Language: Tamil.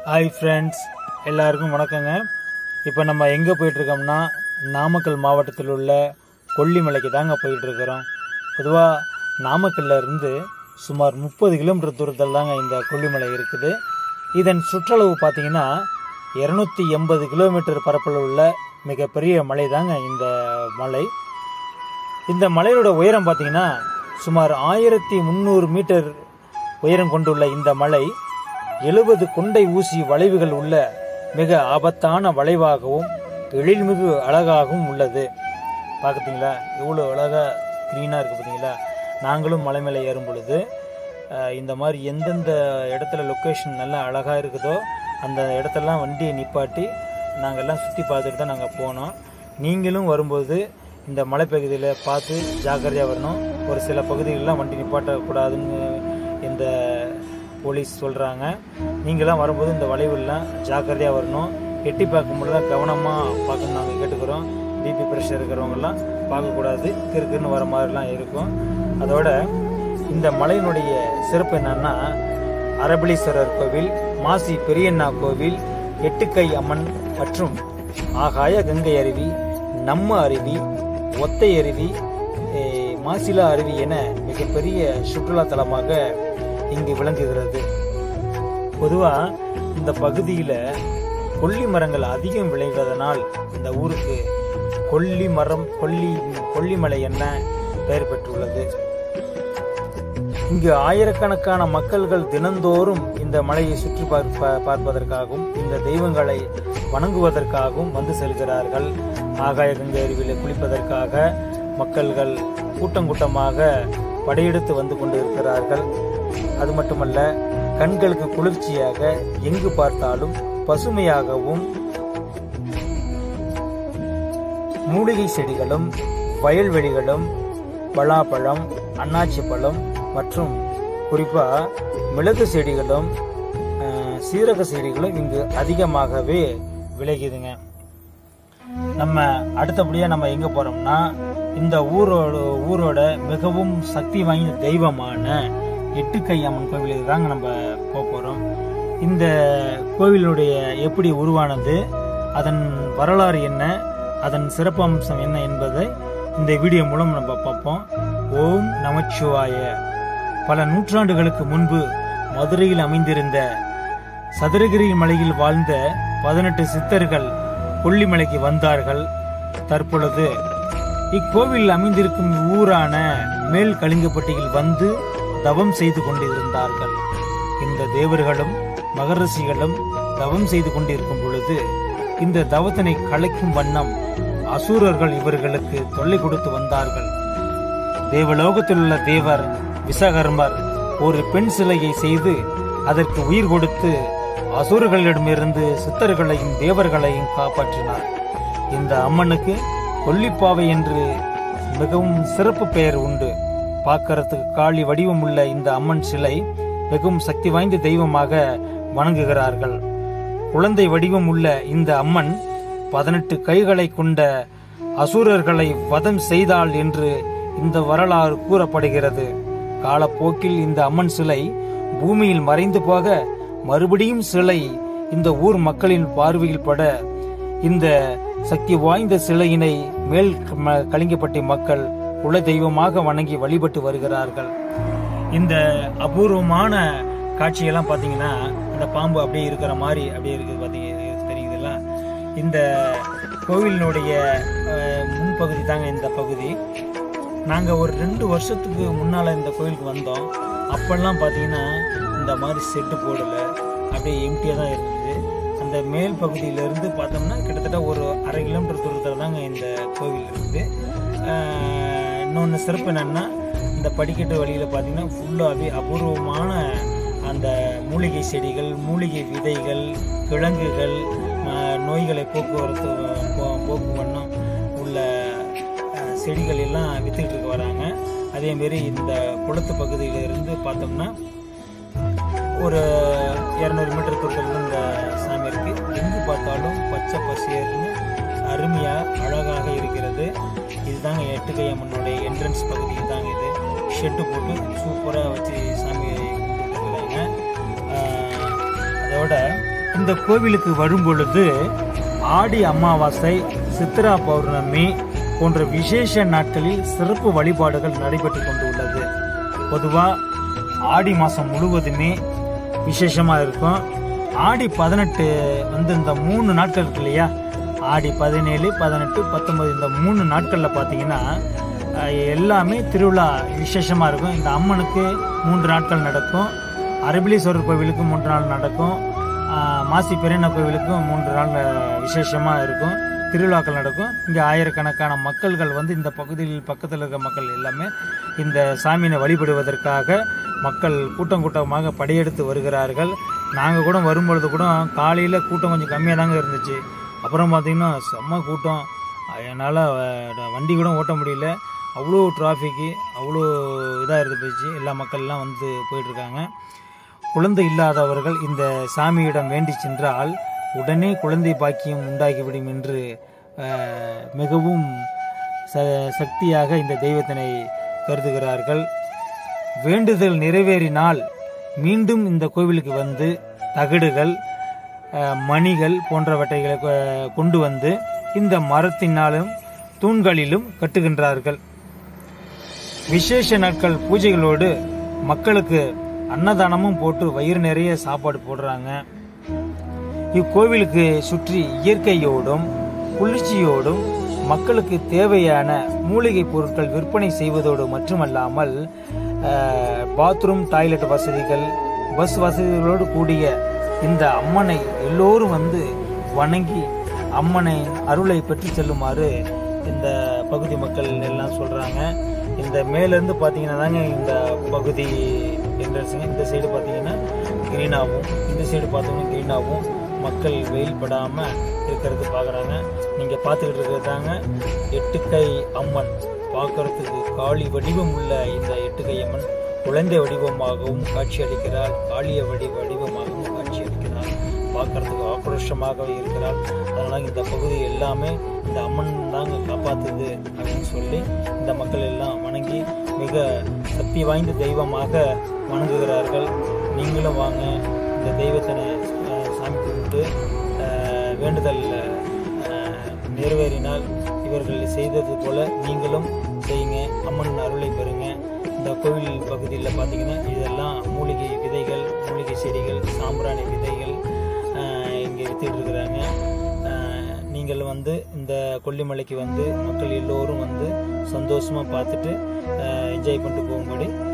ஹாய் ஃப்ரெண்ட்ஸ் எல்லாருக்கும் வணக்கங்க இப்போ நம்ம எங்கே போயிட்டுருக்கோம்னா நாமக்கல் மாவட்டத்தில் உள்ள கொல்லிமலைக்கு தாங்க போயிட்டுருக்கிறோம் பொதுவாக நாமக்கல்ல இருந்து சுமார் முப்பது கிலோமீட்டர் தூரத்தில் தாங்க இந்த கொல்லிமலை இருக்குது இதன் சுற்றளவு பார்த்தீங்கன்னா இரநூத்தி எண்பது கிலோமீட்டர் பரப்பில் உள்ள மிகப்பெரிய மலை தாங்க இந்த மலை இந்த மலையோட உயரம் பார்த்தீங்கன்னா சுமார் ஆயிரத்தி முந்நூறு மீட்டர் உயரம் கொண்டுள்ள இந்த மலை எழுபது கொண்டை ஊசி வளைவுகள் உள்ள மிக ஆபத்தான வளைவாகவும் எழில்மிகு அழகாகவும் உள்ளது பார்க்குறீங்களா எவ்வளோ அழகாக க்ரீனாக இருக்குது பார்த்தீங்களா நாங்களும் மலை மேலே ஏறும் பொழுது அஹ், இந்த மாதிரி எந்தெந்த இடத்துல லொக்கேஷன் நல்லா அழகாக இருக்குதோ அந்த இடத்தெல்லாம் வண்டியை நிப்பாட்டி நாங்கள் எல்லாம் சுற்றி பார்த்துட்டு தான் நாங்கள் போனோம் நீங்களும் வரும்போது இந்த மலைப்பகுதியில் பார்த்து ஜாக்கிரதையாக வரணும் ஒரு சில பகுதிகளெலாம் வண்டி நிப்பாட்டக்கூடாதுன்னு இந்த போலீஸ் சொல்கிறாங்க நீங்களாம் வரும்போது இந்த வளைவுலாம் ஜாக்கிரதையாக வரணும் எட்டி பார்க்கும்போது தான் கவனமாக பார்க்கணும் நாங்கள் கேட்டுக்கிறோம் பிபி ப்ரெஷர் இருக்கிறவங்கலாம் பார்க்கக்கூடாது கிறுக்குன்னு வர மாதிரிலாம் இருக்கும் அதோட இந்த மலையினுடைய சிறப்பு என்னன்னா அரபலீஸ்வரர் கோவில் மாசி பெரியண்ணா கோவில் எட்டுக்கை அம்மன் மற்றும் ஆகாய கங்கை அருவி நம்ம அருவி ஒத்தை அருவி eh, மாசிலா அருவி என மிகப்பெரிய சுற்றுலா தலமாக இங்கு விளங்குகிறது பொதுவாக இந்த பகுதியில் கொல்லி மரங்கள் அதிகம் விளைவதனால் இந்த ஊருக்கு கொல்லி மரம் கொல்லி கொல்லிமலை என பெயர் பெற்றுள்ளது இங்கு ஆயிரக்கணக்கான மக்கள்கள் தினந்தோறும் இந்த மலையை சுற்றி பார்ப்ப பார்ப்பதற்காகவும் இந்த தெய்வங்களை வணங்குவதற்காகவும் வந்து செல்கிறார்கள் ஆகாய கங்கை அருவியில் குளிப்பதற்காக மக்கள்கள் கூட்டம் கூட்டமாக படையெடுத்து வந்து கொண்டிருக்கிறார்கள் அது மட்டுமல்ல கண்களுக்கு குளிர்ச்சியாக எங்கு பார்த்தாலும் பசுமையாகவும் மூலிகை செடிகளும் வயல்வெளிகளும் பலாப்பழம் அன்னாச்சி பழம் மற்றும் குறிப்பாக மிளகு செடிகளும் அஹ், சீரக செடிகளும் இங்கு அதிகமாகவே விளையுதுங்க நம்ம அடுத்தபடியாக நம்ம எங்கே போகிறோம்னா இந்த ஊரோட ஊரோட மிகவும் சக்தி வாய்ந்த தெய்வமான எட்டுக்கை அம்மன் கோவிலுக்கு தாங்க நம்ம போக போகிறோம் இந்த கோவிலுடைய எப்படி உருவானது அதன் வரலாறு என்ன அதன் சிறப்பம்சம் என்ன என்பதை இந்த வீடியோ மூலம் நம்ம பார்ப்போம் ஓம் நமச்சிவாய பல நூற்றாண்டுகளுக்கு முன்பு மதுரையில் அமைந்திருந்த சதுரகிரி மலையில் வாழ்ந்த பதினெட்டு சித்தர்கள் கொல்லிமலைக்கு வந்தார்கள் தற்பொழுது இக்கோவில் அமைந்திருக்கும் ஊரான மேல் கலிங்கப்பட்டியில் வந்து தவம் செய்து கொண்டிருந்தார்கள் இந்த தேவர்களும் மகரிஷிகளும் தவம் செய்து கொண்டிருக்கும் பொழுது இந்த தவத்தினை கலைக்கும் வண்ணம் அசூரர்கள் இவர்களுக்கு தொல்லை கொடுத்து வந்தார்கள் தேவலோகத்தில் உள்ள தேவர் விசகர்மர் ஒரு பெண் சிலையை செய்து அதற்கு உயிர் கொடுத்து அசுரர்களிடமிருந்து சித்தர்களையும் தேவர்களையும் காப்பாற்றினார் இந்த அம்மனுக்கு கொல்லிப்பாவை என்று மிகவும் சிறப்பு பெயர் உண்டு பார்க்கறதுக்கு காளி வடிவம் உள்ள இந்த அம்மன் சிலை மிகவும் சக்தி வாய்ந்த தெய்வமாக வணங்குகிறார்கள் குழந்தை வடிவம் உள்ள இந்த அம்மன் பதினெட்டு கைகளை கொண்ட அசுரர்களை வதம் செய்தாள் என்று இந்த வரலாறு கூறப்படுகிறது காலப்போக்கில் இந்த அம்மன் சிலை பூமியில் மறைந்து போக மறுபடியும் சிலை இந்த ஊர் மக்களின் பார்வையில் பட இந்த சக்தி வாய்ந்த சிலையினை மேல் ம- கலிங்கப்பட்டி மக்கள் குல தெய்வமாக வணங்கி வழிபட்டு வருகிறார்கள் இந்த அபூர்வமான காட்சியெல்லாம் பார்த்தீங்கன்னா இந்த பாம்பு அப்படியே இருக்கிற மாதிரி அப்படியே இருக்குது பார்த்தீங்க தெரியுதுல்ல இந்த கோவிலினுடைய அஹ், முன்பகுதி தாங்க இந்த பகுதி நாங்கள் ஒரு ரெண்டு வருஷத்துக்கு முன்னால் இந்த கோயிலுக்கு வந்தோம் அப்பெல்லாம் பார்த்தீங்கன்னா இந்த மாதிரி செட்டு போடலை அப்படியே எம்டியாக தான் இருந்தது அந்த மேல் பகுதியிலேருந்து பார்த்தோம்னா கிட்டத்தட்ட ஒரு அரை கிலோமீட்டர் தூரத்தில் தாங்க இந்த கோவில் இருக்குது இன்னொன்று சிறப்பு என்னென்னா இந்த படிக்கட்டு வழியில் பார்த்தீங்கன்னா ஃபுல்லாகவே அபூர்வமான அந்த மூலிகை செடிகள் மூலிகை விதைகள் கிழங்குகள் ஆஹ், நோய்களை போக்குவரத்து போ- போக்கும் வண்ணம் உள்ள அஹ், செடிகள் எல்லாம் வித்துக்கிட்டு இருக்க வராங்க அதேமாரி இந்த குளத்து பகுதியில இருந்து பார்த்தோம்னா ஒரு இரநூறு மீட்டர் தூரத்தில் இந்த சாமி இருக்கு எங்கு பார்த்தாலும் பச்சை பசேர்னு அருமையாக அழகாக இருக்கிறது இதுதாங்க எட்டுக்கை அம்மனுடைய என்ட்ரன்ஸ் பகுதி தாங்க இது ஷெட்டு போட்டு சூப்பராக வச்சு சாமி கும்பிட்டுட்டு இருக்கிறாங்க ஆஹ் அதோட இந்த கோவிலுக்கு வரும் பொழுது ஆடி அமாவாசை சித்ரா பௌர்ணமி போன்ற விசேஷ நாட்களில் சிறப்பு வழிபாடுகள் நடைபெற்று கொண்டுள்ளது பொதுவாக ஆடி மாதம் முழுவதுமே விசேஷமாக இருக்கும் ஆடி பதினெட்டு வந்து இந்த மூணு நாட்கள் இருக்கு இல்லையா ஆடி பதினேழு பதினெட்டு பத்தொன்பது இந்த மூணு நாட்களில் பார்த்தீங்கன்னா அஹ், எல்லாமே திருவிழா விசேஷமாக இருக்கும் இந்த அம்மனுக்கு மூன்று நாட்கள் நடக்கும் அரபிலீஸ்வரர் கோவிலுக்கு மூன்று நாள் நடக்கும் ஆஹ், மாசி பெரியண்ண கோவிலுக்கும் மூன்று நாள் அஹ், விசேஷமா இருக்கும் திருவிழாக்கள் நடக்கும் இங்கே ஆயிரக்கணக்கான மக்கள்கள் வந்து இந்த பகுதியில் பக்கத்தில் இருக்க மக்கள் எல்லாமே இந்த சாமியினை வழிபடுவதற்காக மக்கள் கூட்டம் கூட்டமாக படையெடுத்து வருகிறார்கள் நாங்கள் கூட வரும்பொழுது கூட காலையில் கூட்டம் கொஞ்சம் கம்மியாக தாங்க இருந்துச்சு அப்புறம் பார்த்தீங்கன்னா செம்ம கூட்டம் என்னால் வண்டி கூட ஓட்ட முடியல அவ்வளோ டிராஃபிக்கு அவ்வளோ இதாக இருந்து போச்சு எல்லா மக்கள்லாம் வந்து போயிட்டுருக்காங்க குழந்தை இல்லாதவர்கள் இந்த சாமியிடம் வேண்டி சென்றால் உடனே குழந்தை பாக்கியம் உண்டாகிவிடும் என்று அஹ், மிகவும் ச சக்தியாக இந்த தெய்வத்தினை கருதுகிறார்கள் வேண்டுதல் நிறைவேறினால் மீண்டும் இந்த கோவிலுக்கு வந்து தகடுகள் அஹ், மணிகள் போன்றவற்றைகளை கொ- கொண்டு வந்து இந்த மரத்தினாலும் தூண்களிலும் கட்டுகின்றார்கள் விசேஷ நாட்கள் பூஜைகளோடு மக்களுக்கு அன்னதானமும் போட்டு வயிறு நிறைய சாப்பாடு போடுறாங்க இக்கோவிலுக்கு சுற்றி இயற்கையோடும் குளிர்ச்சியோடும் மக்களுக்கு தேவையான மூலிகை பொருட்கள் விற்பனை செய்வதோடு மட்டுமல்லாமல் அஹ், பாத்ரூம் டாய்லெட் வசதிகள் பஸ் வசதிகளோடு கூடிய இந்த அம்மனை எல்லோரும் வந்து வணங்கி அம்மனை அருளை பெற்று செல்லுமாறு இந்த பகுதி மக்கள் எல்லாம் சொல்றாங்க இந்த மேலேருந்து பார்த்தீங்கன்னா தாங்க இந்த பகுதி என்ட்ரன்ஸுங்க இந்த சைடு பார்த்தீங்கன்னா க்ரீனாகவும் இந்த சைடு பார்த்தீங்கன்னா க்ரீனாகவும் மக்கள் வெயில் படாமல் இருக்கிறது பார்க்குறாங்க நீங்கள் பார்த்துக்கிட்டு இருக்கிறது தாங்க எட்டுக்கை அம்மன் பார்க்கறதுக்கு காளி வடிவம் உள்ள இந்த எட்டுக்கை அம்மன் குழந்தை வடிவமாகவும் காட்சியளிக்கிறாள் காளிய வடி வடிவமாகவும் காட்சியளிக்கிறாள் பார்க்கறதுக்கு ஆக்ரோஷமாக இருக்கிறாள் அதனால இந்த பகுதி எல்லாமே இந்த அம்மன் தாங்க காப்பாத்துது அப்படின்னு சொல்லி இந்த மக்கள் எல்லாம் வணங்கி மிக சக்தி வாய்ந்த தெய்வமாக வணங்குகிறார்கள் நீங்களும் வாங்க இந்த தெய்வத்தினை அஹ், சாமி கும்பிட்டு அஹ், வேண்டுதல் அஹ், நிறைவேறினால் இவர்கள் செய்தது போல நீங்களும் செய்யுங்க அம்மன் அருளை பெறுங்க இந்த கோவில் பகுதியில் பார்த்தீங்கன்னா இதெல்லாம் மூலிகை விதைகள் மூலிகை செடிகள் சாம்பிராணி விதைகள் அஹ், இங்கே வித்துட்டு இருக்கிறாங்க அஹ், நீங்கள் வந்து இந்த கொல்லிமலைக்கு வந்து மக்கள் எல்லோரும் வந்து சந்தோஷமாக பார்த்துட்டு என்ஜாய் பண்ணிட்டு போகும்படி